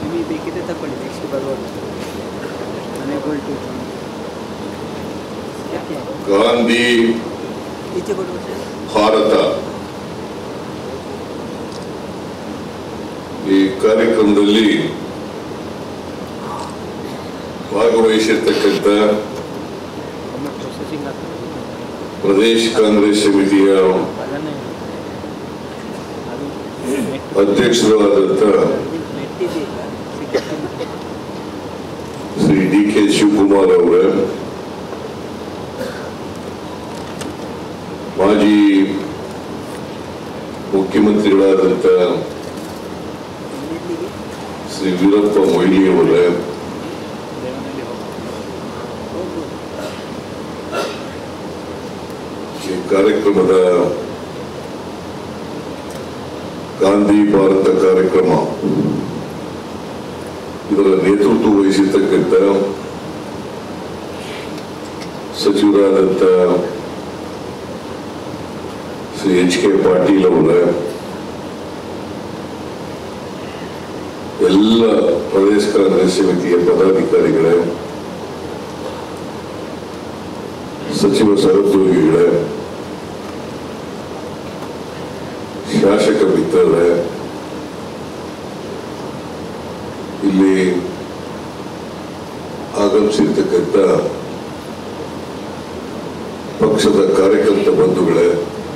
ನಿಮಗೆ ಬೇಕಿದ್ರೆ ತಗೊಳ್ಳಿ ನೆಕ್ಸ್ಟ್ ಬರುವಾಗ ಮನೆಗಳು ಟು ಯಾಕೆ ಗಾಂಧಿ ಈಚೆ ಕೊಡುವ ಸರ್ ಭಾರತ ಈ ಕಾರ್ಯಕ್ರಮದಲ್ಲಿ ಭಾಗವಹಿಸಿರ್ತಕ್ಕಂಥ ಒಮ್ಮೆ ಪ್ರೊಸೆಸಿಂಗ್ ಆಗ್ತದೆ ಪ್ರದೇಶ್ ಕಾಂಗ್ರೆಸ್ ಸಮಿತಿಯ ಅದನ್ನೇ ಅದು ನೆಟ್ ಅಧ್ಯಕ್ಷರಾದಂಥ ನೆಟ್ ಇದೆಯಲ್ಲ ಸಿಕ್ಕಿಲ್ಲ ಶ್ರೀ ಡಿ ಕೆ ಶಿವಕುಮಾರ್ ಅವರ ಮಾಜಿ ಮುಖ್ಯಮಂತ್ರಿಗಳಾದಂಥ ಎಲ್ಲಿಗೆ ಶ್ರೀ ವೀರಪ್ಪ ಮೊಯ್ಲಿ ಅವರ ದೇವನಲ್ಲಿ ಹೋಗ್ಬೋದು ಈ ಕಾರ್ಯಕ್ರಮದ ಗಾಂಧಿ ಭಾರತ ಕಾರ್ಯಕ್ರಮ ಇದರ ನೇತೃತ್ವ ವಹಿಸಿರ್ತಕ್ಕಂಥ ಸಚಿವರಾದಂಥ ಶ್ರೀ ಎಚ್ ಕೆ ಪಾಟೀಲ್ ಅವರ ಎಲ್ಲ ಪ್ರದೇಶ ಕಾಂಗ್ರೆಸ್ ಸಮಿತಿಯ ಪದಾಧಿಕಾರಿಗಳೇ ಸಚಿವ ಸಹೋದ್ಯೋಗಿಗಳೇ ಶಾಸಕ ಮಿತ್ರರೇ ಇಲ್ಲಿ ಆಗಮಿಸಿರ್ತಕ್ಕಂಥ ಪಕ್ಷದ ಕಾರ್ಯಕರ್ತ ಬಂಧುಗಳೇ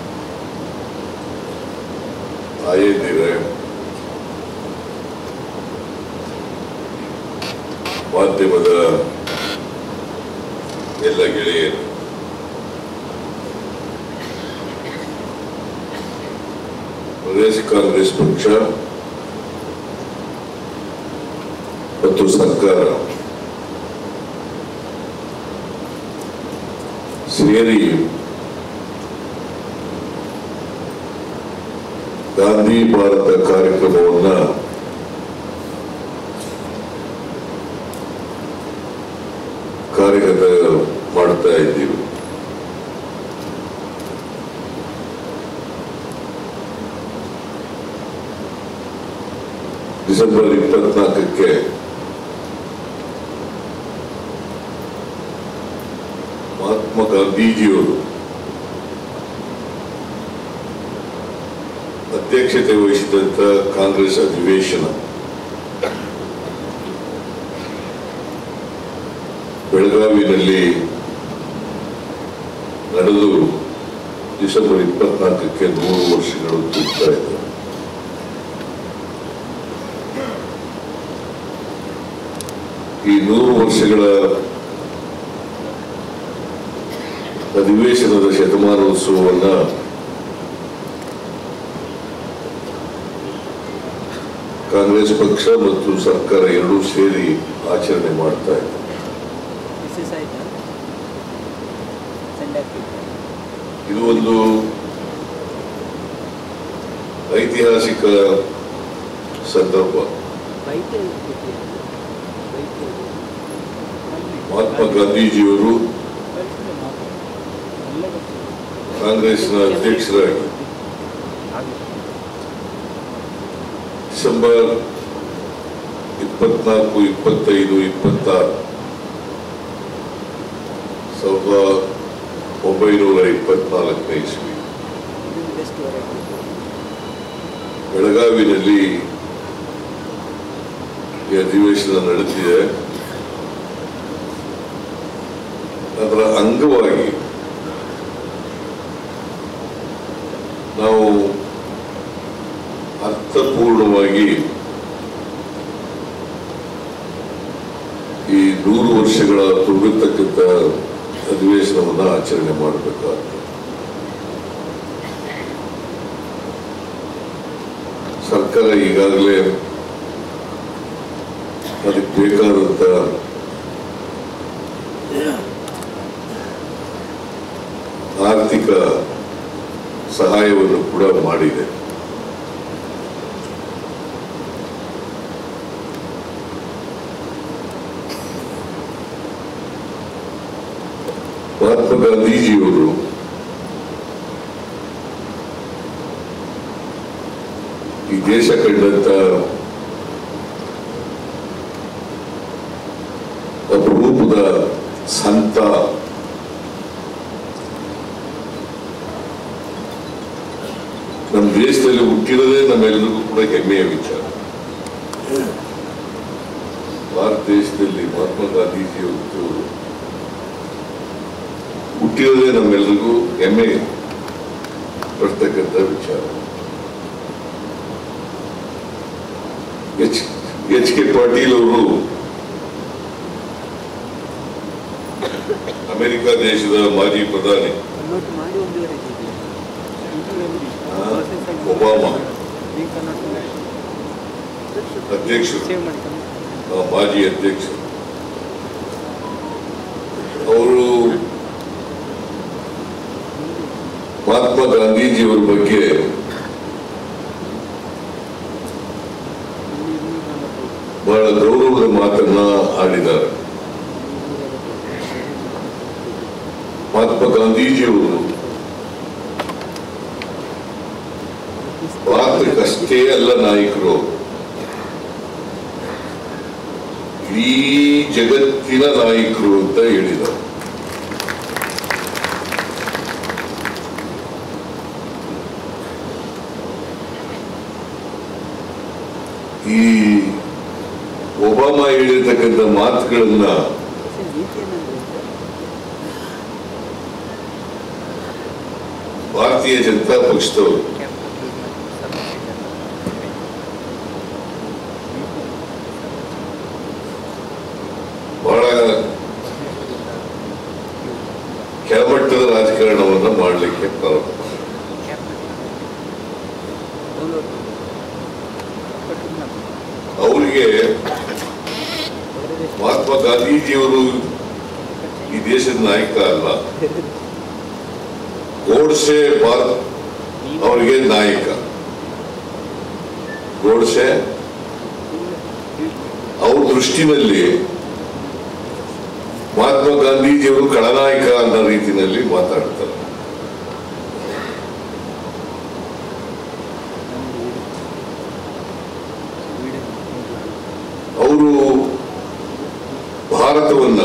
ಆಯಂದಿರೇ ಮಾಧ್ಯಮದ ಎಲ್ಲ ಗೆಳೆಯರು ಪ್ರದೇಶ ಕಾಂಗ್ರೆಸ್ ಪಕ್ಷ ಮತ್ತು ಸರ್ಕಾರ ಸೇರಿ ಗಾಂಧಿ ಭಾರತ ಕಾರ್ಯಕ್ರಮವನ್ನ ಕಾರ್ಯಗತ ಮಾಡ್ತಾ ಇದ್ದೀವಿ ಡಿಸೆಂಬರ್ ಇಪ್ಪತ್ನಾಲ್ಕಕ್ಕೆ ಮಹಾತ್ಮ ಗಾಂಧೀಜಿಯವರು ಅಧ್ಯಕ್ಷತೆ ವಹಿಸಿದಂತ ಕಾಂಗ್ರೆಸ್ ಅಧಿವೇಶನ ಬೆಳಗಾವಿನಲ್ಲಿ ನಡೆದು ಡಿಸೆಂಬರ್ ಇಪ್ಪತ್ನಾಲ್ಕಕ್ಕೆ ನೂರು ವರ್ಷಗಳು ತುಂಬುತ್ತಾ ಇದ್ದಾರೆ ಈ ನೂರು ವರ್ಷಗಳ ಅಧಿವೇಶನದ ಶತಮಾನೋತ್ಸವವನ್ನ ಕಾಂಗ್ರೆಸ್ ಪಕ್ಷ ಮತ್ತು ಸರ್ಕಾರ ಎರಡೂ ಸೇರಿ ಆಚರಣೆ ಮಾಡ್ತಾ ಇದೆ ಮಿಸ್ಸಸ್ ಆಯ್ತಾ ಸೆಂಡ್ ಆಗ್ತಿತ್ತು ಇದು ಒಂದು ಐತಿಹಾಸಿಕ ಸಂದರ್ಭ ಬೈಕ್ ಬೈಕ್ ಮಹಾತ್ಮ ಗಾಂಧೀಜಿಯವರು ಕಳಿಸಿದ್ರೆ ಮಾತ್ರ ಎಲ್ಲ ಗೊತ್ತಿಲ್ಲ ಕಾಂಗ್ರೆಸ್ನ ಅಧ್ಯಕ್ಷರಾಗಿ ಹಾಗೆ ಡಿಸೆಂಬರ್ ಇಪ್ಪತ್ನಾಲ್ಕು ಇಪ್ಪತ್ತೈದು ಇಪ್ಪತ್ತಾರು ಸಾವಿರದ ಒಂಬೈನೂರ ಇಪ್ಪತ್ನಾಲ್ಕನೇ ಇಸ್ವಿ ಇದನ್ನು ಬೆಸ್ಟ್ ವೆರೈಟಿ ಬೆಳಗಾವಿನಲ್ಲಿ ಈ ಅಧಿವೇಶನ ನಡೆದಿದೆ ಅದರ ಅಂಗವಾಗಿ ನಾವು ಅರ್ಥಪೂರ್ಣವಾಗಿ ಈ ನೂರು ವರ್ಷಗಳ ತುಂಬಿರ್ತಕ್ಕಂಥ ಅಧಿವೇಶನವನ್ನು ಆಚರಣೆ ಮಾಡಬೇಕಾಗ್ತದೆ ಸರ್ಕಾರ ಈಗಾಗಲೇ ಅದಕ್ಕೆ ಬೇಕಾದಂತ ಆರ್ಥಿಕ ಸಹಾಯವನ್ನು ಕೂಡ ಮಾಡಿದೆ ಮಹಾತ್ಮ ಗಾಂಧೀಜಿಯವರು ಈ ದೇಶ ಕಂಡಂತ ಅಪರೂಪದ ಸಂತ ನಮ್ಮ ದೇಶದಲ್ಲಿ ಹುಟ್ಟಿರೋದೇ ನಮ್ಮೆಲ್ಲರಿಗೂ ಕೂಡ ಹೆಮ್ಮೆಯ ವಿಚಾರ ಭಾರತ ದೇಶದಲ್ಲಿ ಮಹಾತ್ಮ ಗಾಂಧೀಜಿ ಹುಟ್ಟಿದ್ರು ಹುಟ್ಟಿರೋದೇ ನಮ್ಮೆಲ್ಲರಿಗೂ ಹೆಮ್ಮೆ ಪಡ್ತಕ್ಕಂಥ ವಿಚಾರ ಎಚ್ ಎಚ್ ಕೆ ಪಾಟೀಲ್ ಅವರು ಅಮೆರಿಕ ದೇಶದ ಮಾಜಿ ಪ್ರಧಾನಿ ಕನ್ವರ್ಟ್ ಮಾಡಿ ಒಂದೂವರೆ ಕೆಜಿ ಹಾ, ಒಬಾಮಾ. ಅಧ್ಯಕ್ಷರು. ಸೇವ್ ಮಾಡಿ ಕನ್ವರ್ಟ್ ಆ, ಮಾಜಿ ಅಧ್ಯಕ್ಷರು ಅವರು ಮಹಾತ್ಮ ಗಾಂಧೀಜಿಯವರ ಬಗ್ಗೆ ಬಹಳ ಗೌರವದ ಮಾತನ್ನ ಆಡಿದ್ದಾರೆ ಮಹಾತ್ಮ ಗಾಂಧೀಜಿಯವರು ಭಾರತಕ್ಕಷ್ಟೇ ಅಲ್ಲ ನಾಯಕರು ಇಡೀ ಜಗತ್ತಿನ ನಾಯಕರು ಅಂತ ಹೇಳಿದರು ಈ ಒಬಾಮಾ ಹೇಳಿರ್ತಕ್ಕಂಥ ಮಾತುಗಳನ್ನ ನೀತಿ ಏನಂದ್ರೆ ಭಾರತೀಯ ಜನತಾ ಪಕ್ಷದವರು ಬಹಳ ಕೆಳಮಟ್ಟದ ರಾಜಕಾರಣವನ್ನ ಮಾಡಲಿಕ್ಕೆ ಪ್ರಾರಂಭ ಮಾಡಿದ್ರು. ಅವರಿಗೆ ಮಹಾತ್ಮ ಗಾಂಧೀಜಿಯವರು ಈ ದೇಶದ ನಾಯಕ ಅಲ್ಲ ಗೋಡ್ಸೆ ಭಾರತ ಅವರಿಗೆ ನಾಯಕ ಗೋಡ್ಸೆ ಅವ್ರ ದೃಷ್ಟಿನಲ್ಲಿ ಮಹಾತ್ಮ ಗಾಂಧೀಜಿಯವರು ಖಳನಾಯಕ ಅನ್ನೋ ರೀತಿಯಲ್ಲಿ ಮಾತಾಡ್ತಾರೆ ಅವರು ಭಾರತವನ್ನ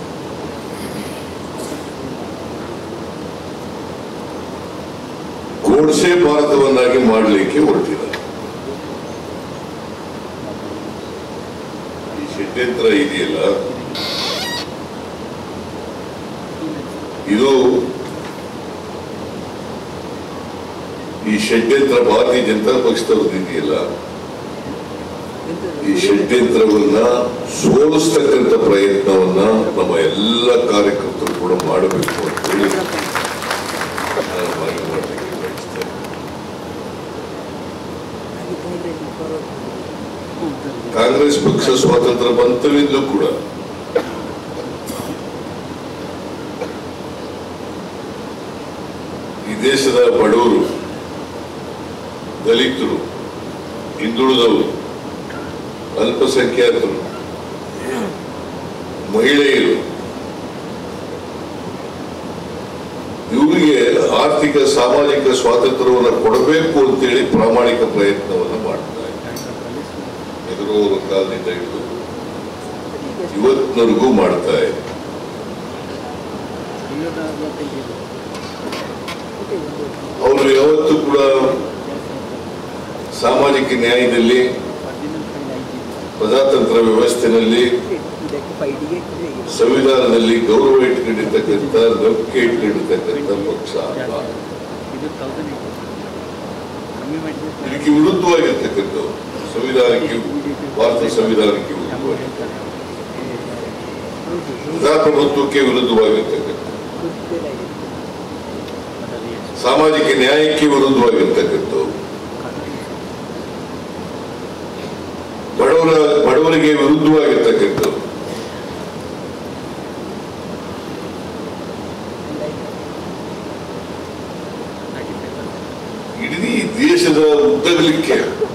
ಗೋಡ್ಸೆ ಭಾರತವನ್ನಾಗಿ ಮಾಡಲಿಕ್ಕೆ ಹೊರಟಿದ್ದಾರೆ ಈ ಷಡ್ಯಂತ್ರ ಇದೆಯಲ್ಲ ಇದು ಈ ಷಡ್ಯಂತ್ರ ಭಾರತೀಯ ಜನತಾ ಪಕ್ಷದವ್ರದ್ದು ಇದೆಯಲ್ಲ ಈ ಷಡ್ಯಂತ್ರವನ್ನ ಸೋಲಿಸ್ತಕ್ಕಂಥ ಪ್ರಯತ್ನವನ್ನ ನಮ್ಮ ಎಲ್ಲ ಕಾರ್ಯಕರ್ತರು ಕೂಡ ಮಾಡಬೇಕು ಅಂತ ಹೇಳಿ ನಾನು ಮನವಿ ಮಾಡಲಿಕ್ಕೆ ಬಯಸ್ತೇನೆ ಕಾಂಗ್ರೆಸ್ ಪಕ್ಷ ಸ್ವಾತಂತ್ರ್ಯ ಬಂತವಿಂದಲೂ ಕೂಡ ಈ ದೇಶದ ಬಡವರು ದಲಿತರು ಹಿಂದುಳಿದವರು ಅಲ್ಪಸಂಖ್ಯಾತರು ಮಹಿಳೆಯರು ಇವರಿಗೆ ಆರ್ಥಿಕ ಸಾಮಾಜಿಕ ಸ್ವಾತಂತ್ರ್ಯವನ್ನು ಕೊಡಬೇಕು ಅಂತೇಳಿ ಪ್ರಾಮಾಣಿಕ ಪ್ರಯತ್ನವನ್ನು ಮಾಡ್ತಾ ಇದ್ದಾರೆ ನೆಹರು ಕಾಲದಿಂದ ಹಿಡಿದು ಇವತ್ತಿನವರೆಗೂ ಮಾಡ್ತಾ ಇದೆ ಅವರು ಯಾವತ್ತೂ ಕೂಡ ಸಾಮಾಜಿಕ ನ್ಯಾಯದಲ್ಲಿ ಪ್ರಜಾತಂತ್ರ ವ್ಯವಸ್ಥೆನಲ್ಲಿ ಸಂವಿಧಾನದಲ್ಲಿ ಗೌರವ ಇಟ್ಕೊಂಡಿರ್ತಕ್ಕಂಥ ನಂಬಿಕೆ ಇಟ್ಕೊಂಡಿರ್ತಕ್ಕಂಥ ಪಕ್ಷ ಅಲ್ಲ ಇದಕ್ಕೆ ವಿರುದ್ಧವಾಗಿರ್ತಕ್ಕಂಥವ್ರು ಸಂವಿಧಾನಕ್ಕೆ ಭಾರತ ಸಂವಿಧಾನಕ್ಕೆ ವಿರುದ್ಧವಾಗಿ ಪ್ರಜಾಪ್ರಭುತ್ವಕ್ಕೆ ವಿರುದ್ಧವಾಗಿರ್ತಕ್ಕಂಥ ಸಾಮಾಜಿಕ ನ್ಯಾಯಕ್ಕೆ ವಿರುದ್ಧವಾಗಿರ್ತಕ್ಕಂಥವ್ರು ಬಡವರ ಬಡವರಿಗೆ ವಿರುದ್ಧವಾಗಿರ್ತಕ್ಕಂಥವ್ರು ಇಡೀ ದೇಶದ ಉದ್ದಗಲಿಕ್ಕೆ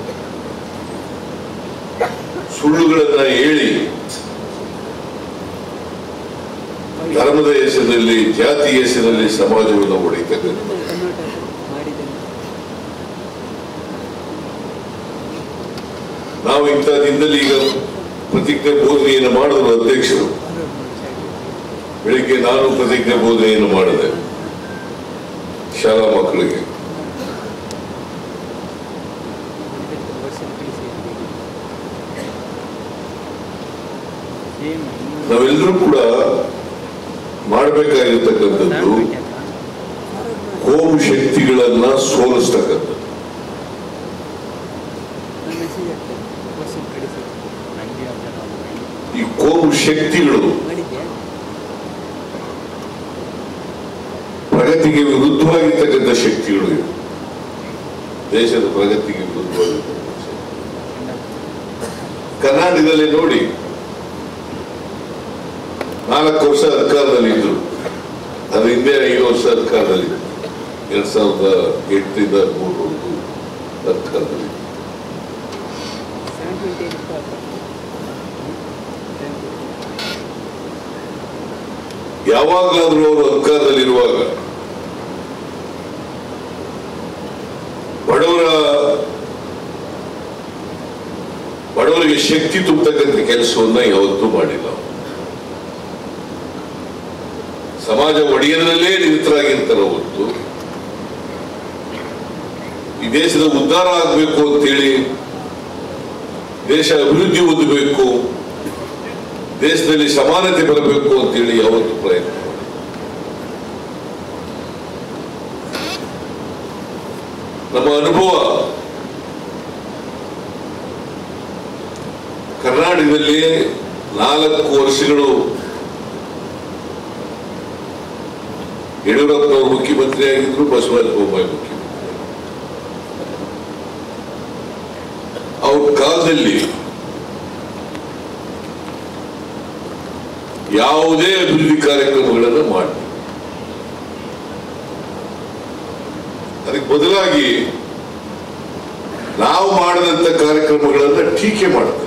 ಸುಳ್ಳುಗಳನ್ನ ಹೇಳಿ ಧರ್ಮದ ಹೆಸರಿನಲ್ಲಿ ಜಾತಿ ಹೆಸರಿನಲ್ಲಿ ಸಮಾಜವನ್ನು ಹೊಡೆಯತಕ್ಕಂಥ ನಾವು ಇಂಥ ದಿನದಲ್ಲಿ ಈಗ ಪ್ರತಿಜ್ಞೆ ಬೋಧನೆಯನ್ನು ಮಾಡಿದ್ರು ಅಧ್ಯಕ್ಷರು ಬೆಳಿಗ್ಗೆ ನಾನು ಪ್ರತಿಜ್ಞೆ ಬೋಧನೆಯನ್ನು ಮಾಡಿದೆ ಶಾಲಾ ಮಕ್ಕಳಿಗೆ ನಾವೆಲ್ಲರೂ ಕೂಡ ಮಾಡಬೇಕಾಗಿರ್ತಕ್ಕಂಥದ್ದು ಕೋಮು ಶಕ್ತಿಗಳನ್ನ ಸೋಲಿಸ್ತಕ್ಕಂಥದ್ದು ಈ ಕೋಮು ಶಕ್ತಿಗಳು ಪ್ರಗತಿಗೆ ವಿರುದ್ಧವಾಗಿರ್ತಕ್ಕಂಥ ಶಕ್ತಿಗಳು ಇವು. ದೇಶದ ಪ್ರಗತಿಗೆ ವಿರುದ್ಧವಾಗಿರ್ತಕ್ಕಂಥ ಶಕ್ತಿ. ಕರ್ನಾಟಕದಲ್ಲಿ ನೋಡಿ ನಾಲ್ಕು ವರ್ಷ ಅಧಿಕಾರದಲ್ಲಿ ಇದ್ರು ಅದ್ರ ಹಿಂದೆ ಐದು ವರ್ಷ ಅಧಿಕಾರದಲ್ಲಿ ಇದ್ರು. ಎರಡ್ ಸಾವಿರದ ಎಂಟರಿಂದ ಮೂರವರೆಗೂ ಅಧಿಕಾರದಲ್ಲಿ ಇದ್ರು. ಯಾವಾಗಲಾದ್ರೂ ಅವರು ಅಧಿಕಾರದಲ್ಲಿರುವಾಗ ಬಡವರ ಬಡವರಿಗೆ ಶಕ್ತಿ ತುಂಬತಕ್ಕಂಥ ಕೆಲಸವನ್ನ ಯಾವತ್ತೂ ಮಾಡಿಲ್ಲ ಅವರು. ಸಮಾಜ ಒಡೆಯದರಲ್ಲೇ ನಿರತರಾಗಿರ್ತಾರೆ ಹೊರತು ಈ ದೇಶದ ಉದ್ಧಾರ ಆಗಬೇಕು ಅಂತೇಳಿ ದೇಶ ಅಭಿವೃದ್ಧಿ ಹೊಂದಬೇಕು ದೇಶದಲ್ಲಿ ಸಮಾನತೆ ಬರಬೇಕು ಅಂತೇಳಿ ಯಾವತ್ತು ಪ್ರಯತ್ನ ಮಾಡಿಲ್ಲ. ನಮ್ಮ ಅನುಭವ ಕರ್ನಾಟಕದಲ್ಲಿ ನಾಲ್ಕು ವರ್ಷಗಳು ಯಡಿಯೂರಪ್ಪನವರು ಮುಖ್ಯಮಂತ್ರಿ ಆಗಿದ್ರು ಬಸವರಾಜ ಬೊಮ್ಮಾಯಿ ಮುಖ್ಯಮಂತ್ರಿ ಅವ್ರ ಕಾಲದಲ್ಲಿ ಯಾವುದೇ ಅಭಿವೃದ್ಧಿ ಕಾರ್ಯಕ್ರಮಗಳನ್ನು ಮಾಡಿ ಅದಕ್ಕೆ ಬದಲಾಗಿ ನಾವು ಮಾಡಿದಂತ ಕಾರ್ಯಕ್ರಮಗಳನ್ನ ಟೀಕೆ ಮಾಡ್ತಾರೆ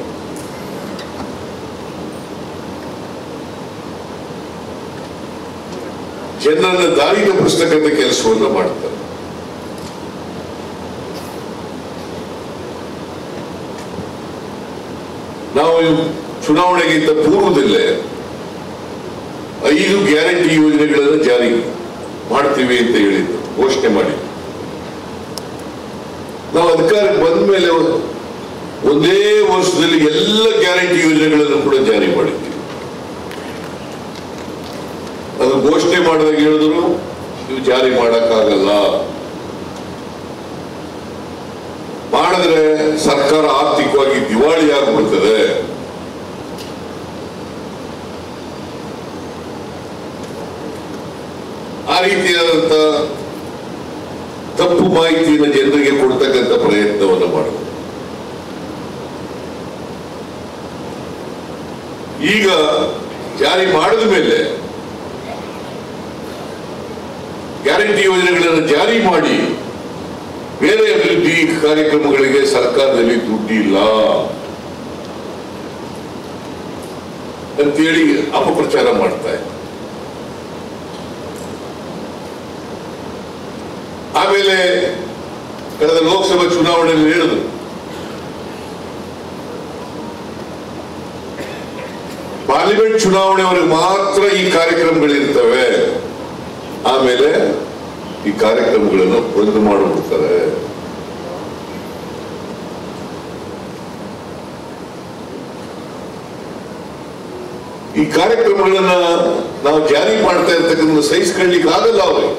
ಜನರನ್ನ ದಾರಿ ತಪ್ಪಿಸ್ತಕ್ಕಂಥ ಕೆಲಸವನ್ನ ಮಾಡ್ತಾರೆ ನಾವು ಚುನಾವಣೆಗಿಂತ ಪೂರ್ವದಲ್ಲೇ ಐದು ಗ್ಯಾರಂಟಿ ಯೋಜನೆಗಳನ್ನು ಜಾರಿ ಮಾಡ್ತೀವಿ ಅಂತ ಹೇಳಿದ್ದು ಘೋಷಣೆ ಮಾಡಿ ನಾವು ಅಧಿಕಾರಕ್ಕೆ ಬಂದ ಮೇಲೆ ಒಂದೇ ವರ್ಷದಲ್ಲಿ ಎಲ್ಲ ಗ್ಯಾರಂಟಿ ಯೋಜನೆಗಳನ್ನು ಕೂಡ ಜಾರಿ ಮಾಡಿದ್ದೀವಿ ಅದು ಘೋಷಣೆ ಮಾಡಿದಾಗ ಹೇಳಿದ್ರು ನೀವು ಜಾರಿ ಮಾಡಕ್ಕಾಗಲ್ಲ ಮಾಡಿದ್ರೆ ಸರ್ಕಾರ ಆರ್ಥಿಕವಾಗಿ ದಿವಾಳಿ ಆಗ್ಬಿಡ್ತದೆ ಆ ರೀತಿಯಾದಂತ ತಪ್ಪು ಮಾಹಿತಿಯನ್ನು ಜನರಿಗೆ ಕೊಡ್ತಕ್ಕಂಥ ಪ್ರಯತ್ನವನ್ನು ಮಾಡಿದ್ರು ಈಗ ಜಾರಿ ಮಾಡಿದ ಮೇಲೆ ಗ್ಯಾರಂಟಿ ಯೋಜನೆಗಳನ್ನು ಜಾರಿ ಮಾಡಿ ಬೇರೆ ಅಭಿವೃದ್ಧಿ ಕಾರ್ಯಕ್ರಮಗಳಿಗೆ ಸರ್ಕಾರದಲ್ಲಿ ದುಡ್ಡಿಲ್ಲ ಅಂತೇಳಿ ಅಪಪ್ರಚಾರ ಮಾಡ್ತಾ ಇದ್ದಾರೆ ಆಮೇಲೆ ಕಳೆದ ಲೋಕಸಭಾ ಚುನಾವಣೆಯಲ್ಲಿ ಹೇಳಿದ್ರು ಪಾರ್ಲಿಮೆಂಟ್ ಚುನಾವಣೆವರೆಗೆ ಮಾತ್ರ ಈ ಕಾರ್ಯಕ್ರಮಗಳಿರ್ತವೆ ಆಮೇಲೆ ಈ ಕಾರ್ಯಕ್ರಮಗಳನ್ನು ಬಂದ್ ಮಾಡಿಬಿಡ್ತಾರೆ ಈ ಕಾರ್ಯಕ್ರಮಗಳನ್ನ ನಾವು ಜಾರಿ ಮಾಡ್ತಾ ಇರ್ತಕ್ಕಂಥ ಸಹಿಸ್ಕೊಳ್ಳಿಕ್ಕೆ ಆಗಲ್ಲ ಅವ್ರಿಗೆ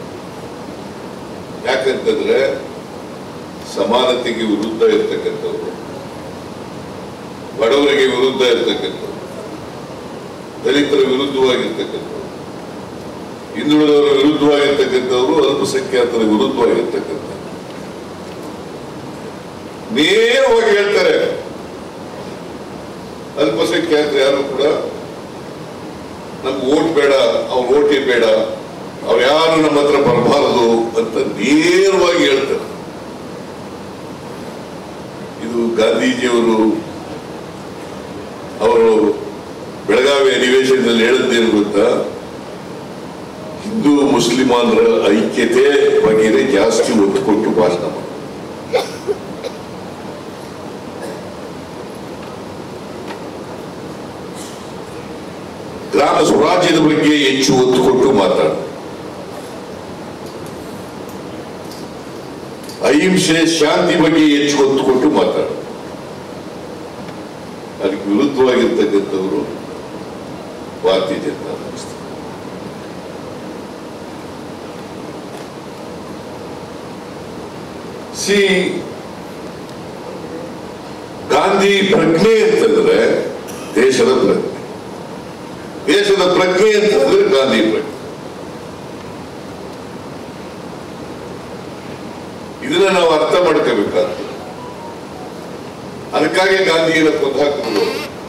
ಯಾಕಂತಂದ್ರೆ ಸಮಾನತೆಗೆ ವಿರುದ್ಧ ಇರ್ತಕ್ಕಂಥವ್ರು ಬಡವರಿಗೆ ವಿರುದ್ಧ ಇರ್ತಕ್ಕಂಥವ್ರು ದಲಿತರ ವಿರುದ್ಧವಾಗಿರ್ತಕ್ಕಂಥವ್ರು ಹಿಂದುಳಿದವರ ವಿರುದ್ಧವಾಗಿರ್ತಕ್ಕಂಥವ್ರು ಅಲ್ಪಸಂಖ್ಯಾತರ ವಿರುದ್ಧವಾಗಿರ್ತಕ್ಕಂಥ ನೇರವಾಗಿ ಹೇಳ್ತಾರೆ ಅಲ್ಪಸಂಖ್ಯಾತರು ಯಾರು ಕೂಡ ನಮ್ಗೆ ಓಟ್ ಬೇಡ ಅವ್ರ ಓಟೇ ಬೇಡ ಅವ್ರು ಯಾರು ನಮ್ಮ ಹತ್ರ ಬರಬಾರದು ಅಂತ ನೇರವಾಗಿ ಹೇಳ್ತಾರೆ ಇದು ಗಾಂಧೀಜಿಯವರು ಅವರು ಬೆಳಗಾವಿ ಅಧಿವೇಶನದಲ್ಲಿ ಹೇಳದ್ದೇನು ಗೊತ್ತಾ ಹಿಂದೂ ಮುಸ್ಲಿಮಾನರ ಐಕ್ಯತೆ ಬಗ್ಗೆನೇ ಜಾಸ್ತಿ ಒತ್ತು ಕೊಟ್ಟು ಭಾಷಣ ಮಾಡಿ ಗ್ರಾಮ ಸ್ವರಾಜ್ಯದ ಬಗ್ಗೆ ಹೆಚ್ಚು ಒತ್ತು ಕೊಟ್ಟು ಮಾತಾಡ ಅಹಿಂಸೆ ಶಾಂತಿ ಬಗ್ಗೆ ಹೆಚ್ಚು ಒತ್ತು ಕೊಟ್ಟು ಮಾತಾಡ ಅದಕ್ಕೆ ವಿರುದ್ಧವಾಗಿರ್ತಕ್ಕಂಥವರು ಭಾರತೀಯ ಜನತಾ ಪಕ್ಷ ಸಿ ಗಾಂಧಿ ಪ್ರಜ್ಞೆ ಅಂತಂದ್ರೆ ದೇಶದ ಪ್ರಜ್ಞೆ ದೇಶದ ಪ್ರಜ್ಞೆ ಅಂತಂದ್ರೆ ಗಾಂಧಿ ಪ್ರಜ್ಞೆ ಇದನ್ನ ನಾವು ಅರ್ಥ ಮಾಡ್ಕೋಬೇಕಾಗ್ತದೆ ಅದಕ್ಕಾಗಿ ಗಾಂಧಿಯನ್ನು ಕೊಂದು ಹಾಕಿದ್ರು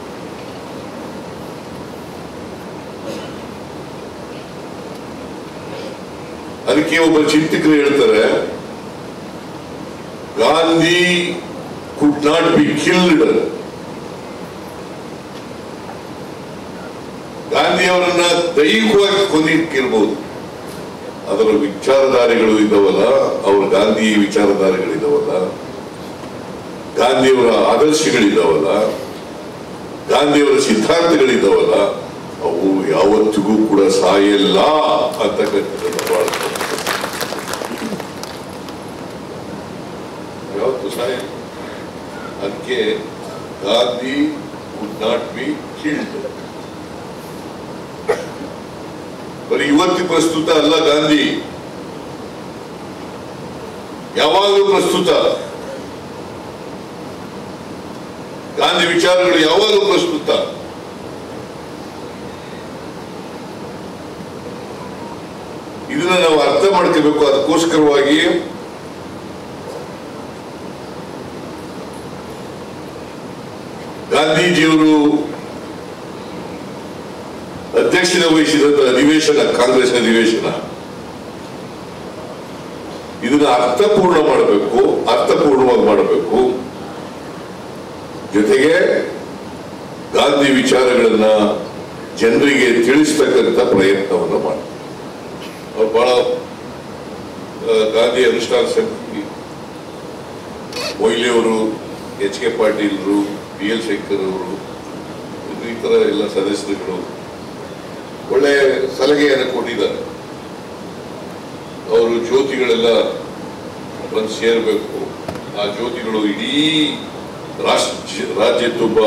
ಅದಕ್ಕೆ ಒಬ್ಬ ಚಿಂತಕರು ಹೇಳ್ತಾರೆ Gandhi could not be killed Gandhi ಅವರನ್ನ ದೈಹಿಕವಾಗಿ ಕೊಂದಿಕ್ಕಿರ್ಬೋದು ಅದರ ವಿಚಾರಧಾರೆಗಳು ಇದ್ದಾವಲ್ಲ ಅವ್ರ ಗಾಂಧಿ ವಿಚಾರಧಾರೆಗಳಿದಾವಲ್ಲ ಗಾಂಧಿಯವರ ಆದರ್ಶಗಳಿದ್ದಾವಲ್ಲ ಗಾಂಧಿಯವರ ಸಿದ್ಧಾಂತಗಳಿದ್ದಾವಲ್ಲ ಅವು ಯಾವತ್ತಿಗೂ ಕೂಡ ಸಾಯಲ್ಲ ಅಂತಕ್ಕಂಥದ್ದನ್ನು ಬಹಳ ಯಾವತ್ತು ಸಾಯಲ್ಲ ಅದಕ್ಕೆ Gandhi would not be killed ಬರೀ ಇವತ್ತು ಪ್ರಸ್ತುತ ಅಲ್ಲ ಗಾಂಧಿ ಯಾವಾಗಲೂ ಪ್ರಸ್ತುತ ಗಾಂಧಿ ವಿಚಾರಗಳು ಯಾವಾಗಲೂ ಪ್ರಸ್ತುತ ಇದನ್ನ ನಾವು ಅರ್ಥ ಮಾಡ್ಕೋಬೇಕು ಅದಕ್ಕೋಸ್ಕರವಾಗಿ ಗಾಂಧೀಜಿಯವರು ಅಧ್ಯಕ್ಷತೆ ವಹಿಸಿದಂತ ಅಧಿವೇಶನ ಕಾಂಗ್ರೆಸ್ ಅಧಿವೇಶನ ಇದನ್ನ ಅರ್ಥಪೂರ್ಣ ಮಾಡಬೇಕು ಅರ್ಥಪೂರ್ಣವಾಗಿ ಮಾಡಬೇಕು ಜೊತೆಗೆ ಗಾಂಧಿ ವಿಚಾರಗಳನ್ನ ಜನರಿಗೆ ತಿಳಿಸ್ತಕ್ಕಂಥ ಪ್ರಯತ್ನವನ್ನು ಮಾಡಿ ಅವ್ರು ಬಹಳ ಆ, ಗಾಂಧಿ ಅನುಷ್ಠಾನ ಸಮಿತಿ ಮೊಯ್ಲಿಯವರು ಎಚ್ ಕೆ ಪಾಟೀಲ್ರು ಬಿ ಎಲ್ ಶಂಕರ್ ಅವರು ಈ ತರ ಎಲ್ಲ ಸದಸ್ಯರುಗಳು ಒಳ್ಳೆ ಸಲಹೆಯನ್ನು ಕೊಟ್ಟಿದ್ದಾರೆ ಅವರು ಜ್ಯೋತಿಗಳೆಲ್ಲ ಬಂದು ಸೇರಬೇಕು ಆ ಜ್ಯೋತಿಗಳು ಇಡೀ ರಾಷ್ಟ್ರ ರಾಜ್ಯ ತುಂಬ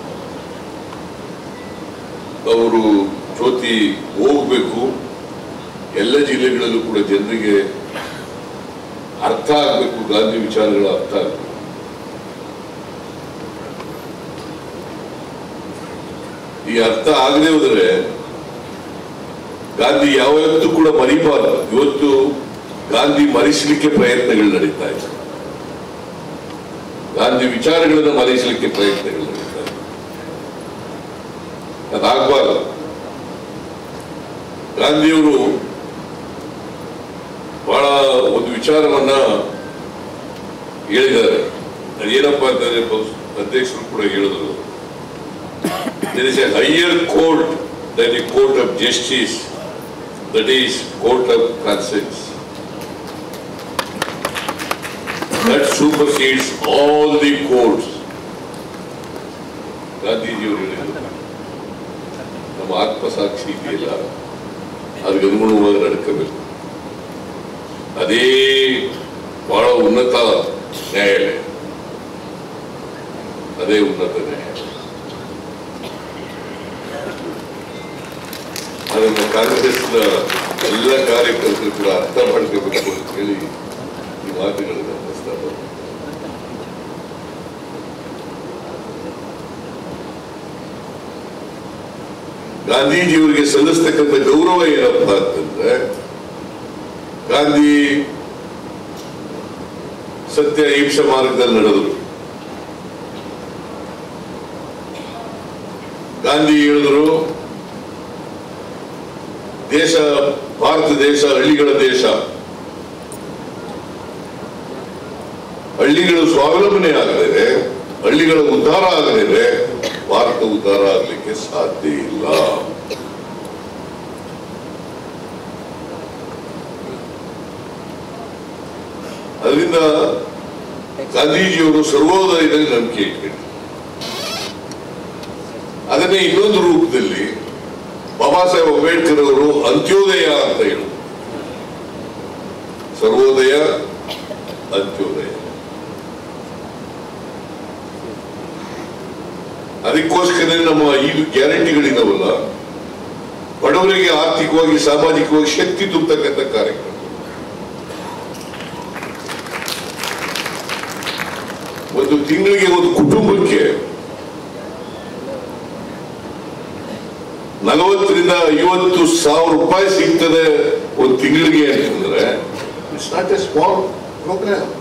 ಅವರು ಜ್ಯೋತಿ ಹೋಗ್ಬೇಕು ಎಲ್ಲ ಜಿಲ್ಲೆಗಳಲ್ಲೂ ಕೂಡ ಜನರಿಗೆ ಅರ್ಥ ಆಗಬೇಕು ಗಾಂಧಿ ವಿಚಾರಗಳು ಅರ್ಥ ಆಗಬೇಕು ಈ ಅರ್ಥ ಆಗದೆ ಹೋದರೆ ಗಾಂಧಿ ಯಾವತ್ತೂ ಕೂಡ ಮರಿಬಾರದು ಇವತ್ತು ಗಾಂಧಿ ಮರೆಸಲಿಕ್ಕೆ ಪ್ರಯತ್ನಗಳು ನಡೀತಾ ಇದೆ ಗಾಂಧಿ ವಿಚಾರಗಳನ್ನು ಮರೆಸಲಿಕ್ಕೆ ಪ್ರಯತ್ನಗಳು ನಡೀತಾ ಇದೆ ಅದಾಗಬಾರದು ಗಾಂಧಿಯವರು ಬಹಳ ಒಂದು ವಿಚಾರವನ್ನ ಹೇಳಿದ್ದಾರೆ ಅದೇನಪ್ಪ ಅಂತಂದ್ರೆ ಬಹು- ಅಧ್ಯಕ್ಷರು ಕೂಡ ಹೇಳಿದ್ರು there is a higher court than a court of justice that is court of conscience that supersedes all the courts ಗಾಂಧೀಜಿಯವರು ಹೇಳಿದ್ರು ನಮ್ಮ ಆತ್ಮಸಾಕ್ಷಿ ಇದೆಯಲ್ಲ ಅದಕ್ಕೆ ಅನುಗುಣವಾಗಿ ನಡ್ಕೋಬೇಕು ಅದೇ ಬಹಳ ಉನ್ನತ ನ್ಯಾಯಾಲಯ ಅದೇ ಉನ್ನತ ನ್ಯಾಯಾಲಯ ಅದನ್ನು ಕಾಂಗ್ರೆಸ್ನ ಎಲ್ಲ ಕಾರ್ಯಕರ್ತರು ಕೂಡ ಅರ್ಥ ಮಾಡ್ಕೋಬೇಕು ಅಂತ ಹೇಳಿ ಈ ಮಾತುಗಳನ್ನು ಪ್ರಸ್ತಾಪ ಗಾಂಧೀಜಿಯವರಿಗೆ ಸಲ್ಲಿಸ್ತಕ್ಕಂಥ ಗೌರವ ಏನಪ್ಪ ಅಂತಂದ್ರೆ ಗಾಂಧಿ ಸತ್ಯ ಅಹಿಂಸೆ ಮಾರ್ಗದಲ್ಲಿ ನಡೆದರು ಗಾಂಧಿ ಹೇಳಿದ್ರು ದೇಶ ಭಾರತ ದೇಶ ಹಳ್ಳಿಗಳ ದೇಶ ಹಳ್ಳಿಗಳು ಸ್ವಾವಲಂಬನೆ ಆಗಲಿದೆ ಹಳ್ಳಿಗಳ ಉದ್ಧಾರ ಆಗಲಿದೆ ಭಾರತ ಉದ್ಧಾರ ಆಗಲಿಕ್ಕೆ ಸಾಧ್ಯ ಇಲ್ಲ ಅದರಿಂದ ಗಾಂಧೀಜಿಯವರು ಸರ್ವೋದಯದಲ್ಲಿ ನಂಬಿಕೆ ಇಟ್ಕೊಂಡ್ರು ಅದನ್ನೇ ಇನ್ನೊಂದು ರೂಪದಲ್ಲಿ ಬಾಬಾ ಸಾಹೇಬ್ ಅಂಬೇಡ್ಕರ್ ಅವರು ಅಂತ್ಯೋದಯ ಅಂತ ಹೇಳು ಸರ್ವೋದಯ ಅಂತ್ಯೋದಯ ಅದಕ್ಕೋಸ್ಕರ ನಮ್ಮ ಐದು ಗ್ಯಾರಂಟಿಗಳಿದಾವಲ್ಲ ಬಡವರಿಗೆ ಆರ್ಥಿಕವಾಗಿ ಸಾಮಾಜಿಕವಾಗಿ ಶಕ್ತಿ ತುಂಬತಕ್ಕಂಥ ಕಾರ್ಯಕ್ರಮ ಒಂದು ತಿಂಗಳಿಗೆ ಒಂದು ಕುಟುಂಬಕ್ಕೆ ನಲವತ್ತರಿಂದ ಐವತ್ತು ಸಾವಿರ ರೂಪಾಯಿ ಸಿಗ್ತದೆ ಒಂದು ತಿಂಗಳಿಗೆ ಅಂತಂದ್ರೆ it's not a small program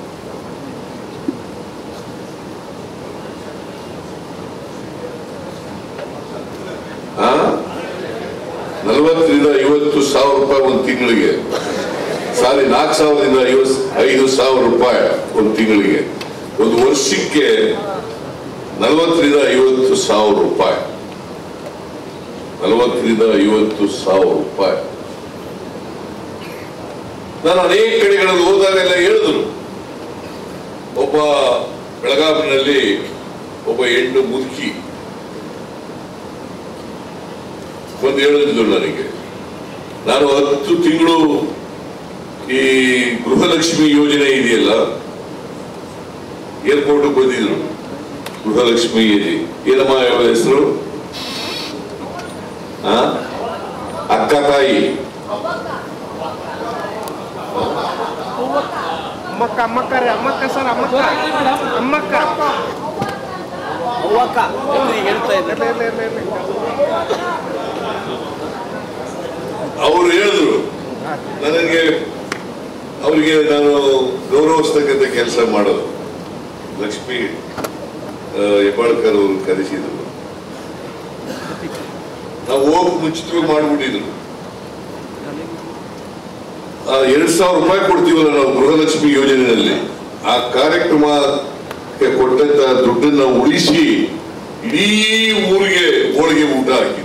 ನಲವತ್ತರಿಂದ ಐವತ್ತು ಸಾವಿರ ರೂಪಾಯಿ ಒಂದು ತಿಂಗಳಿಗೆ ಸಾರಿ ನಾಲ್ಕು ಸಾವಿರದಿಂದ ಐವತ್ತು ಐದು ಸಾವಿರ ರೂಪಾಯಿ ಒಂದು ತಿಂಗಳಿಗೆ ಒಂದು ವರ್ಷಕ್ಕೆ ನಲವತ್ತರಿಂದ ಐವತ್ತು ಸಾವಿರ ರೂಪಾಯಿ ನಲವತ್ತರಿಂದ ಐವತ್ತು ಸಾವಿರ ರೂಪಾಯಿ ನಾನು ಅನೇಕ ಕಡೆಗಳಲ್ಲಿ ಹೋದಾಗೆಲ್ಲ ಹೇಳಿದ್ರು ಒಬ್ಬ ಬೆಳಗಾವಿನಲ್ಲಿ ಒಬ್ಬ ಹೆಣ್ಣು ಮುದುಕಿ ಬಂದು ಹೇಳಿದ್ರು ನನಗೆ ನಾನು ಹತ್ತು ತಿಂಗಳು ಈ ಗೃಹಲಕ್ಷ್ಮಿ ಯೋಜನೆ ಇದೆಯಲ್ಲ ಏರ್ಪೋರ್ಟ್ ಬಂದಿದ್ರು ಗೃಹಲಕ್ಷ್ಮಿ ಏನಮ್ಮ ಯಾವ ಹೆಸರು ಆ? ಅಕ್ಕ ತಾಯಿ ಅಮ್ಮಕ್ಕ ಅಮ್ಮಕ್ಕ ರೀ ಅಮ್ಮಕ್ಕ ಸರ್ ಅಮ್ಮಕ್ಕ ಅಮ್ಮಕ್ಕ ಅವ್ವಕ್ಕ ಎಲ್ರಿಗೆ ಹೇಳ್ತಾ ಇದ್ದೆ ಇರ್ಲಿ ಇರ್ಲಿ ಇರ್ಲಿ ಇರ್ಲಿ ಅವರು ಹೇಳಿದ್ರು ನನಗೆ ಅವರಿಗೆ ನಾನು ಗೌರವಿಸ್ತಕ್ಕಂಥ ಕೆಲಸ ಮಾಡೋದು ಲಕ್ಷ್ಮಿ ಆ, ಹೆಬ್ಬಾಳ್ಕರ್ ಅವರು ಕರೆಸಿದ್ರು ನಾವು ಹೋಗಿ ಮುಂಚಿತವಾಗಿ ಮಾಡಿಬಿಟ್ಟಿದ್ರು ಆ ಎರಡ್ ಸಾವಿರ ರೂಪಾಯಿ ಕೊಡ್ತೀವಲ್ಲ ನಾವು ಗೃಹಲಕ್ಷ್ಮಿ ಯೋಜನೆಯಲ್ಲಿ ಆ ಕಾರ್ಯಕ್ರಮಕ್ಕೆ ಕೊಟ್ಟಂತ ದುಡ್ಡನ್ನ ಉಳಿಸಿ ಇಡೀ ಊರಿಗೆ ಹೋಳಿಗೆ ಊಟ ಹಾಕಿದ್ರು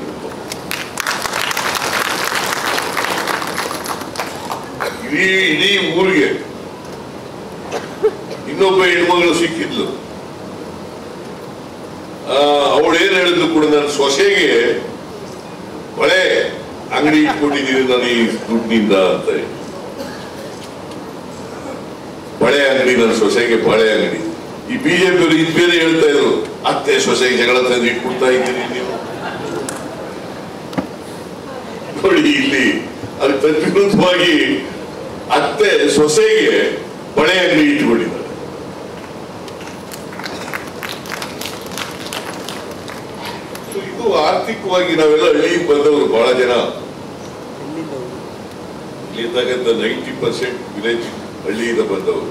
ಇಡೀ ಇಡೀ ಊರಿಗೆ ಇನ್ನೊಬ್ಬ ಹೆಣ್ಮಗಳು ಸಿಕ್ಕಿದ್ಲು ಅವಳು ಏನ್ ಹೇಳಿದ್ಲು ಕೂಡ ನನ್ನ ಸೊಸೆಗೆ ಬಳೆ ಅಂಗಡಿ ಇಟ್ಕೊಂಡಿದ್ದೀನಿ ನಾನು ಈ ದುಡ್ಡಿನಿಂದ ಅಂತ ಹೇಳಿ. ಬಳೆ ಅಂಗಡಿ ನನ್ನ ಸೊಸೆಗೆ ಬಳೆ ಅಂಗಡಿ ಈ ಬಿಜೆಪಿ ಅವರು ಇದ್ ಬೇರೆ ಹೇಳ್ತಾ ಇದ್ರು ಅತ್ತೆ ಸೊಸೆಗೆ ಜಗಳ ತಂದು ಇಟ್ಕೊಡ್ತಾ ಇದ್ದೀರಿ ನೀವು ನೋಡಿ ಇಲ್ಲಿ ಅದು ತದ್ವಿರುದ್ಧವಾಗಿ ಅತ್ತೆ ಸೊಸೆಗೆ ಬಳೆ ಅಂಗಡಿ ಇಟ್ಕೊಂಡಿದ್ದಾರೆ So ಇದು ಆರ್ಥಿಕವಾಗಿ ನಾವೆಲ್ಲ ಹಳ್ಳಿಗೆ ಬಂದವರು ಬಹಳ ಜನ ಇಲ್ಲಿರ್ತಕ್ಕಂಥ ನೈಂಟಿ ಪರ್ಸೆಂಟ್ ವಿಲೇಜ್ ಹಳ್ಳಿಯಿಂದ ಬಂದವರು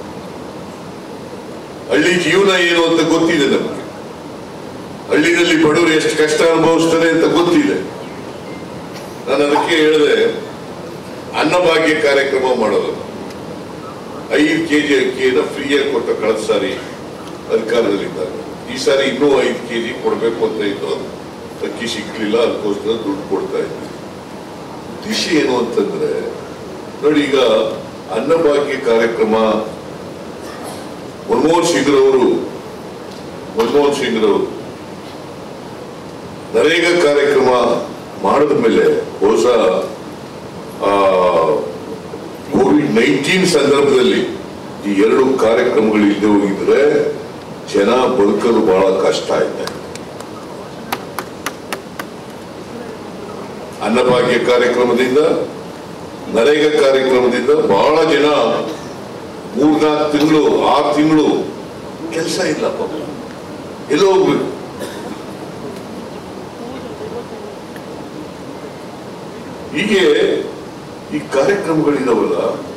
ಹಳ್ಳಿ ಜೀವನ ಏನು ಅಂತ ಗೊತ್ತಿದೆ ನಮಗೆ ಹಳ್ಳಿನಲ್ಲಿ ಬಡವರು ಎಷ್ಟು ಕಷ್ಟ ಅನುಭವಿಸ್ತಾರೆ ಅಂತ ಗೊತ್ತಿದೆ ನಾನು ಅದಕ್ಕೆ ಹೇಳಿದೆ ಅನ್ನಭಾಗ್ಯ ಕಾರ್ಯಕ್ರಮ ಮಾಡೋದು ಐದು ಕೆಜಿ ಅಕ್ಕಿಯನ್ನು ಫ್ರೀಯಾಗಿ ಕೊಟ್ಟ ಕಳೆದ ಸಾರಿ ಅಧಿಕಾರದಲ್ಲಿದ್ದಾಗ ಈ ಸಾರಿ ಇನ್ನೂ ಐದು ಕೆಜಿ ಕೊಡಬೇಕು ಅಂತ ಇತ್ತು ಅಕ್ಕಿ ಸಿಗ್ಲಿಲ್ಲ ಅದಕ್ಕೋಸ್ಕರ ದುಡ್ಡು ಕೊಡ್ತಾ ಇದ್ವಿ ಉದ್ದೇಶ ಏನು ಅಂತಂದ್ರೆ ನೋಡಿ ಈಗ ಅನ್ನಭಾಗ್ಯ ಕಾರ್ಯಕ್ರಮ ಮನಮೋಹನ್ ಸಿಂಗ್ ರವರು ಮನಮೋಹನ್ ಸಿಂಗ್ ರವರು ನರೇಗಾ ಕಾರ್ಯಕ್ರಮ ಮಾಡಿದ ಮೇಲೆ ಹೊಸ ಕೋವಿಡ್ ನೈನ್ಟೀನ್ ಸಂದರ್ಭದಲ್ಲಿ ಈ ಎರಡು ಕಾರ್ಯಕ್ರಮಗಳು ಇಲ್ಲದೆ ಹೋಗಿದ್ರೆ ಜನ ಬದುಕಲು ಬಹಳ ಕಷ್ಟ ಇದೆ ಅನ್ನಭಾಗ್ಯ ಕಾರ್ಯಕ್ರಮದಿಂದ ನರೇಗಾ ಕಾರ್ಯಕ್ರಮದಿಂದ ಬಹಳ ಜನ ಮೂರ್ನಾಲ್ಕು ತಿಂಗಳು ಆರು ತಿಂಗಳು ಕೆಲಸ ಇಲ್ಲ ಪಾಪ ಎಲ್ಲೋ ಹೋಗ್ಬೇಕು ಹೀಗೆ ಈ ಕಾರ್ಯಕ್ರಮಗಳಿದಾವಲ್ಲ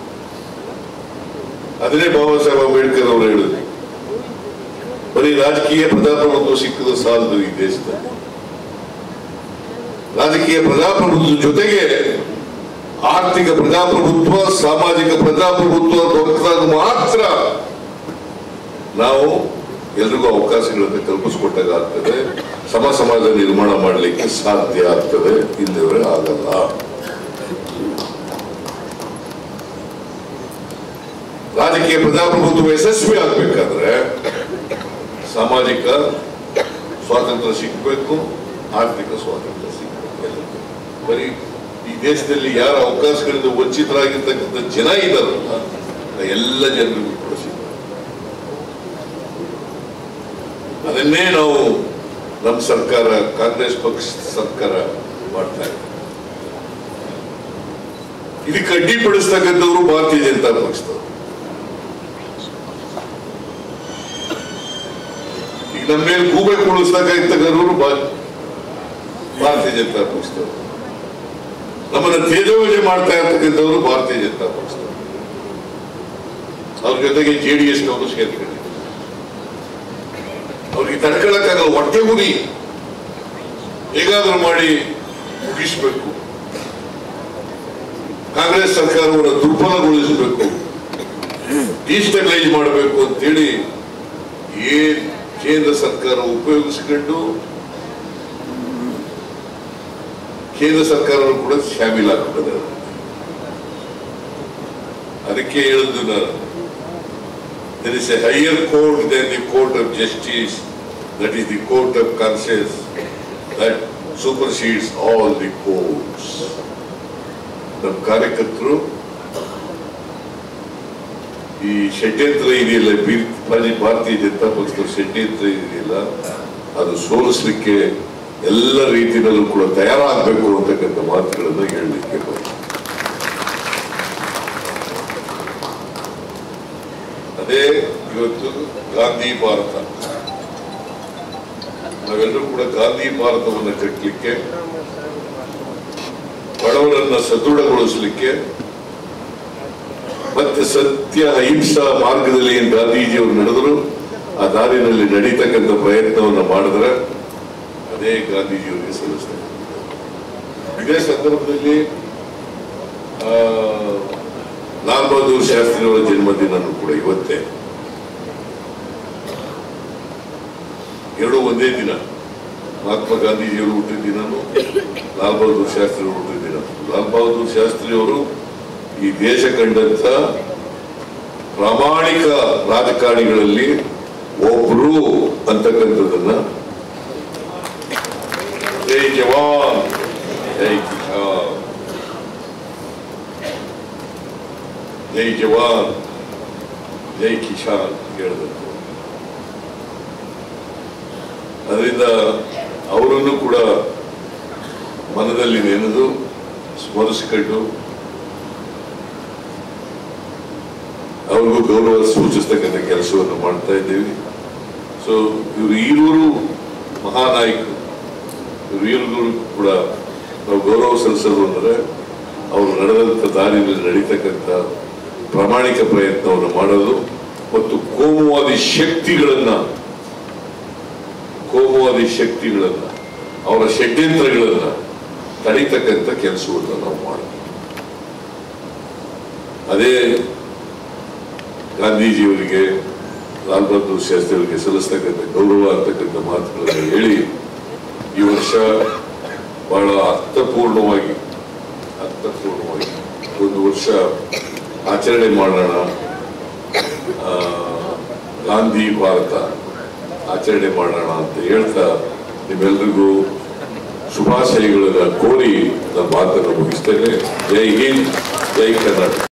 ಅದನ್ನೇ ಬಾಬಾ ಸಾಹೇಬ್ ಅಂಬೇಡ್ಕರ್ ಅವರು ಹೇಳಿದ್ರು ಬರೀ ರಾಜಕೀಯ ಪ್ರಜಾಪ್ರಭುತ್ವ ಸಿಕ್ಕದ ಸಾಲದು ಈ ದೇಶದಲ್ಲಿ ರಾಜಕೀಯ ಪ್ರಜಾಪ್ರಭುತ್ವದ ಜೊತೆಗೆ ಆರ್ಥಿಕ ಪ್ರಜಾಪ್ರಭುತ್ವ ಸಾಮಾಜಿಕ ಪ್ರಜಾಪ್ರಭುತ್ವ ದೊರಕಿದಾಗ ಮಾತ್ರ ನಾವು ಎಲ್ರಿಗೂ ಅವಕಾಶಗಳನ್ನು ಕಲ್ಪಿಸಿಕೊಟ್ಟಾಗ ಆಗ್ತದೆ ಸಮ ಸಮಾಜ ನಿರ್ಮಾಣ ಮಾಡಲಿಕ್ಕೆ ಸಾಧ್ಯ ಆಗ್ತದೆ ಇಲ್ಲವರೆ ಆಗಲ್ಲ ರಾಜಕೀಯ ಪ್ರಜಾಪ್ರಭುತ್ವ ಯಶಸ್ವಿ ಆಗ್ಬೇಕಾದ್ರೆ ಸಾಮಾಜಿಕ ಸ್ವಾತಂತ್ರ್ಯ ಸಿಗಬೇಕು ಆರ್ಥಿಕ ಸ್ವಾತಂತ್ರ್ಯ ಸಿಗಬೇಕು ಎಲ್ಲ. ಬರೀ ಈ ದೇಶದಲ್ಲಿ ಯಾರ ಅವಕಾಶಗಳಿಂದ ವಂಚಿತರಾಗಿರ್ತಕ್ಕಂಥ ಜನ ಇದ್ದಾರಲ್ಲ ಆ ಎಲ್ಲ ಜನರಿಗೂ ಕೂಡ ಸಿಗ್ತದೆ. ಅದನ್ನೇ ನಾವು ನಮ್ಮ ಸರ್ಕಾರ ಕಾಂಗ್ರೆಸ್ ಪಕ್ಷ ಸರ್ಕಾರ ಮಾಡ್ತಾ ಇದೆ ಇದಕ್ಕೆ ಅಡ್ಡಿಪಡಿಸ್ತಕ್ಕಂಥವ್ರು ಭಾರತೀಯ ಜನತಾ ಪಕ್ಷದವರು ಈಗ ನಮ್ಮ ಮೇಲೆ ಗೂಬೆ ಕುಳಿಸ್ತಕ್ಕಂಥವ್ರು ಭಾ- ಭಾರತೀಯ ಜನತಾ ಪಕ್ಷದವರು ನಮ್ಮನ್ನ ತೇಜೋವಜೆ ಮಾಡ್ತಾ ಇರ್ತಕ್ಕಂಥವ್ರು ಭಾರತೀಯ ಜನತಾ ಪಕ್ಷದವರು ಅವ್ರ ಜೊತೆಗೆ ಜೆ ಡಿ ಎಸ್ ನವರು ಸೇರ್ಕೊಂಡಿದ್ದಾರೆ ಅವ್ರಿಗೆ ತಡ್ಕೊಳಕ್ಕಾಗಲ್ಲ ಹೊಟ್ಟೆ ಗುರಿ ಹೇಗಾದ್ರೂ ಮಾಡಿ ಮುಗಿಸ್ಬೇಕು ಕಾಂಗ್ರೆಸ್ ಸರ್ಕಾರವನ್ನು ದುರ್ಬಲಗೊಳಿಸಬೇಕು ಡಿಸ್ಟೆಬಿಲೈಸ್ ಮಾಡಬೇಕು ಅಂತೇಳಿ ಏನ್ ಕೇಂದ್ರ ಸರ್ಕಾರ ಉಪಯೋಗಿಸಿಕೊಂಡು ಕೇಂದ್ರ ಸರ್ಕಾರವು ಕೂಡ ಶಾಮೀಲಾಗ್ತದೆ ಅದಕ್ಕೆ ಹೇಳಿದ್ದು ನಾನು there is a higher court than the court of justice, that is the court of conscience, that supersedes all the courts. ನಮ್ಮ ಕಾರ್ಯಕರ್ತರು ಈ ಷಡ್ಯಂತ್ರ ಇದೆಯಲ್ಲ ಬಿ- ಭಾರಿ- ಭಾರತೀಯ ಜನತಾ ಪಕ್ಷದ ಷಡ್ಯಂತ್ರ ಇದೆಯಲ್ಲ ಅದು ಸೋಲಿಸ್ಲಿಕ್ಕೆ ಎಲ್ಲ ರೀತಿಯಲ್ಲೂ ಕೂಡ ತಯಾರಾಗಬೇಕು ಅಂತಕ್ಕಂಥ ಮಾತುಗಳನ್ನು ಹೇಳಲಿಕ್ಕೆ ಬರ್ತದೆ ಅದೇ ಇವತ್ತು ಗಾಂಧಿ ಭಾರತ ನಾವೆಲ್ಲರೂ ಕೂಡ ಗಾಂಧಿ ಭಾರತವನ್ನು ಕಟ್ಟಲಿಕ್ಕೆ ಬಡವರನ್ನ ಸದೃಢಗೊಳಿಸಲಿಕ್ಕೆ ಮತ್ತೆ ಸತ್ಯ ಅಹಿಂಸಾ ಮಾರ್ಗದಲ್ಲಿ ಏನ್ ಗಾಂಧೀಜಿಯವರು ನಡೆದರು ಆ ದಾರಿನಲ್ಲಿ ನಡೀತಕ್ಕಂಥ ಪ್ರಯತ್ನವನ್ನು ಮಾಡಿದ್ರೆ ಅದೇ ಗಾಂಧೀಜಿಯವರಿಗೆ ಸಲ್ಲಿಸ್ತಾರೆ ಇದೇ ಸಂದರ್ಭದಲ್ಲಿ ಆ, ಲಾಲ್ ಬಹದ್ದೂರ್ ಶಾಸ್ತ್ರಿಯವರ ಜನ್ಮದಿನನೂ ಕೂಡ ಇವತ್ತೇ ಎರಡು ಒಂದೇ ದಿನ ಮಹಾತ್ಮ ಗಾಂಧೀಜಿಯವರು ಹುಟ್ಟಿದ ದಿನನು ಲಾಲ್ ಬಹದ್ದೂರ್ ಶಾಸ್ತ್ರಿ ಅವರು ಹುಟ್ಟಿದ ದಿನ ಲಾಲ್ ಬಹದ್ದೂರ್ ಶಾಸ್ತ್ರಿ ಅವರು ಈ ದೇಶ ಕಂಡಂತ ಪ್ರಾಮಾಣಿಕ ರಾಜಕಾರಣಿಗಳಲ್ಲಿ ಒಬ್ರು ಅಂತಕ್ಕಂಥದ್ದನ್ನ ಜೈ ಜವಾನ್ ಜೈ ಕಿಸಾನ್ ಜೈ ಜವಾನ್ ಜೈ ಕಿಸಾನ್ ಹೇಳಿದಂತೆ ಅದರಿಂದ ಅವರನ್ನು ಕೂಡ ಮನದಲ್ಲಿ ನೆನೆದು ಸ್ಮರಿಸಿಕೊಂಡು ಅವ್ರಿಗೂ ಗೌರವ ಸೂಚಿಸ್ತಕ್ಕಂಥ ಕೆಲಸವನ್ನು ಮಾಡ್ತಾ ಇದ್ದೀವಿ ಸೊ ಇವರು ಈರೂರು ಮಹಾನಾಯಕರು ಇವರು ಈರೂರು ಕೂಡ ನಾವು ಗೌರವ ಸಲ್ಲಿಸೋದು ಅಂದರೆ ಅವರು ನಡೆದಂಥ ದಾರಿಯಲ್ಲಿ ನಡೀತಕ್ಕಂಥ ಪ್ರಾಮಾಣಿಕ ಪ್ರಯತ್ನವನ್ನು ಮಾಡೋದು ಮತ್ತು ಕೋಮುವಾದಿ ಶಕ್ತಿಗಳನ್ನ ಕೋಮುವಾದಿ ಶಕ್ತಿಗಳನ್ನ ಅವರ ಷಡ್ಯಂತ್ರಗಳನ್ನ ತಡೀತಕ್ಕಂಥ ಕೆಲಸವನ್ನು ನಾವು ಮಾಡ್ತೀವಿ ಅದೇ ಗಾಂಧೀಜಿಯವರಿಗೆ ಲಾಲ್ ಬಹದ್ದೂರ್ ಶಾಸ್ತ್ರಿ ಅವರಿಗೆ ಸಲ್ಲಿಸ್ತಕ್ಕಂಥ ಗೌರವ ಅಂತಕ್ಕಂಥ ಮಾತುಗಳನ್ನು ಹೇಳಿ ಈ ವರ್ಷ ಬಹಳ ಅರ್ಥಪೂರ್ಣವಾಗಿ ಅರ್ಥಪೂರ್ಣವಾಗಿ ಒಂದು ವರ್ಷ ಆಚರಣೆ ಮಾಡೋಣ ಆ, ಗಾಂಧಿ ಭಾರತ ಆಚರಣೆ ಮಾಡೋಣ ಅಂತ ಹೇಳ್ತಾ ನಿಮ್ಮೆಲ್ರಿಗೂ ಶುಭಾಶಯಗಳನ್ನ ಕೋರಿ ನನ್ನ ಮಾತನ್ನು ಮುಗಿಸ್ತೇನೆ ಜೈ ಹಿಂದ್ ಜೈ ಕರ್ನಾಟಕ